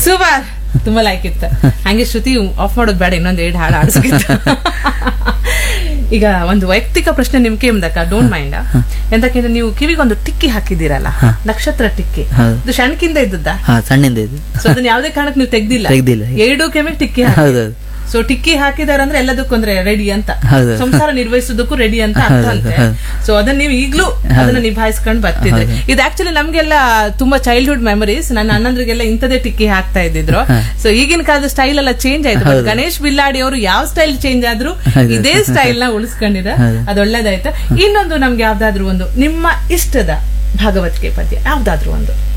Super ತುಂಬಾ like ಇತ್ತು ಹಂಗೆ ಶ್ರುತಿ ಆಫ್ ಮಾಡೋದು ಬೇಡ ಇನ್ನೊಂದ್ ಎರಡು ಹಾಡು ಆಡಿಸ್ಕಿತ್ತು ಈಗ ಒಂದು ವೈಯಕ್ತಿಕ ಪ್ರಶ್ನೆ ನಿಮ್ಗೆ ಎಂದಕ್ಕ ಡೋಂಟ್ ಮೈಂಡ್ ಎಂತಕ್ಕೆ ನೀವು ಕಿವಿಗೊಂದು ಟಿಕ್ಕಿ ಹಾಕಿದ್ದೀರಲ್ಲ ನಕ್ಷತ್ರ ಟಿಕ್ಕಿ ಹೌದು. ಇದು ಶಣಕಿಂದ ಇದ್ದದ್ದಾ ಹಾ ಸಣ್ಣಿಂದ ಇದು ಸೊ ಅದನ್ನ ಯಾವ್ದೇ ಕಾರಣಕ್ಕೆ ನೀವು ತೆಗ್ದಿಲ್ಲ ತೆಗ್ದಿಲ್ಲ. ಎರಡು ಕೆಮಿಗೆ ಟಿಕ್ಕಿ ಹೌದೌದು ಸೊ ಟಿಕ್ಕಿ ಹಾಕಿದಾರೆ ಅಂದ್ರೆ ಎಲ್ಲದಕ್ಕೂ ಅಂದ್ರೆ ರೆಡಿ ಅಂತ ಹೌದು. ಸಂಸಾರ ನಿರ್ವಹಿಸೋದಕ್ಕೂ ರೆಡಿ ಅಂತ ಅರ್ಥ ಹೌದು, ಅಂತೆ ಹೌದು. ಸೊ ಅದನ್ನ ನೀವು ಈಗ್ಲೂ ಅದನ್ನ ನಿಭಾಯಿಸ್ಕೊಂಡು ಬರ್ತಿದ್ರಿ ಇದು ಆಕ್ಚುಲಿ ನಮ್ಗೆಲ್ಲ ತುಂಬಾ ಚೈಲ್ಡ್ಹುಡ್ ಮೆಮರೀಸ್ ನನ್ನ ಅಣ್ಣಂದ್ರಿಗೆಲ್ಲ ಇಂಥದೇ ಟಿಕ್ಕಿ ಹಾಕ್ತಾ ಇದ್ದಿದ್ರು ಸೊ ಈಗಿನ ಕಾಲದ ಸ್ಟೈಲ್ ಎಲ್ಲ ಚೇಂಜ್ ಆಯ್ತು But ಗಣೇಶ್ ಬಿಲ್ಲಾಡಿ ಅವರು ಯಾವ ಸ್ಟೈಲ್ ಚೇಂಜ್ ಆದ್ರೂ ಹೌದು. ಇದೇ ಸ್ಟೈಲ್ ನ ಉಳಿಸ್ಕೊಂಡಿರ ಹೌದು. ಅದು ಒಳ್ಳೇದಾಯ್ತು ಇನ್ನೊಂದು ನಮ್ಗೆ ಯಾವ್ದಾದ್ರು ಒಂದು ನಿಮ್ಮ ಇಷ್ಟದ ಭಾಗವತಿಕೆ ಪದ್ಯ ಯಾವ್ದಾದ್ರು ಒಂದು